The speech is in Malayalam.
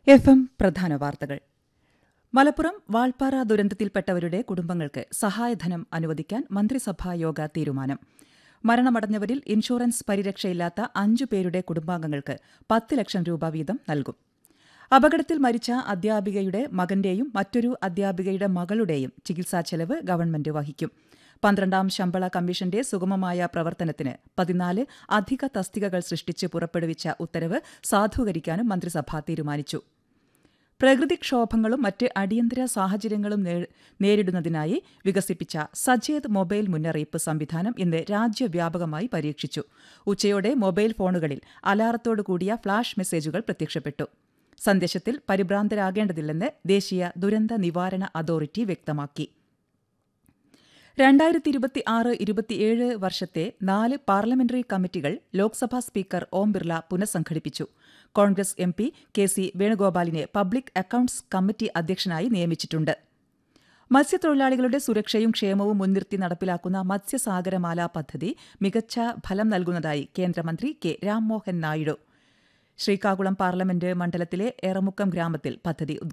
എഫ് എം പ്രധാന വാർത്തകൾ മലപ്പുറം വാൾപ്പാറ ദുരന്തത്തിൽപ്പെട്ടവരുടെ കുടുംബങ്ങൾക്ക് സഹായധനം അനുവദിക്കാൻ മന്ത്രിസഭാ യോഗ തീരുമാനം മരണമടഞ്ഞവരിൽ ഇൻഷുറൻസ് പരിരക്ഷയില്ലാത്ത അഞ്ചു പേരുടെ കുടുംബാംഗങ്ങൾക്ക് പത്ത് ലക്ഷം രൂപ വീതം നൽകും അപകടത്തിൽ മരിച്ച അധ്യാപികയുടെ മകന്റെയും മറ്റൊരു അധ്യാപികയുടെ മകളുടെയും ചികിത്സാ ചെലവ് ഗവൺമെന്റ് വഹിക്കും പന്ത്രണ്ടാം ശമ്പള കമ്മീഷന്റെ സുഗമമായ പ്രവർത്തനത്തിന് പതിനാല് അധിക തസ്തികകൾ സൃഷ്ടിച്ച് പുറപ്പെടുവിച്ച ഉത്തരവ് സാധൂകരിക്കാനും മന്ത്രിസഭ തീരുമാനിച്ചു പ്രകൃതിക്ഷോഭങ്ങളും മറ്റ് അടിയന്തര സാഹചര്യങ്ങളും നേ- നേരിടുന്നതിനായി വികസിപ്പിച്ച സജേത് മൊബൈൽ മുന്നറിയിപ്പ് സംവിധാനം ഇന്ന് രാജ്യവ്യാപകമായി പരീക്ഷിച്ചു ഉച്ചയോടെ മൊബൈൽ ഫോണുകളിൽ അലാറത്തോടു കൂടിയ ഫ്ളാഷ് മെസ്സേജുകൾ പ്രത്യക്ഷപ്പെട്ടു സന്ദേശത്തിൽ പരിഭ്രാന്തരാകേണ്ടതില്ലെന്ന് ദേശീയ ദുരന്ത നിവാരണ അതോറിറ്റി വ്യക്തമാക്കി രണ്ടായിരത്തി ഇരുപത്തി ആറ് ഇരുപത്തിയേഴ് വർഷത്തെ നാല് പാർലമെന്ററി കമ്മിറ്റികൾ ലോക്സഭാ സ്പീക്കർ ഓം ബിർള പുനഃസംഘടിപ്പിച്ചു Congress M P K C വേണുഗോപാലിനെ പബ്ലിക് അക്കൌണ്ട്സ് കമ്മിറ്റി അധ്യക്ഷനായി നിയമിച്ചിട്ടുണ്ട് മത്സ്യത്തൊഴിലാളികളുടെ സുരക്ഷയും ക്ഷേമവും മുൻനിർത്തി നടപ്പിലാക്കുന്ന മത്സ്യസാഗരമാല പദ്ധതി മികച്ച ഫലം നൽകുന്നതായി കേന്ദ്രമന്ത്രി കെ രാംമോഹൻ നായിഡു ശ്രീകാകുളം പാർലമെന്റ് മണ്ഡലത്തിലെ എറമുക്കം ഗ്രാമത്തിൽ പദ്ധതി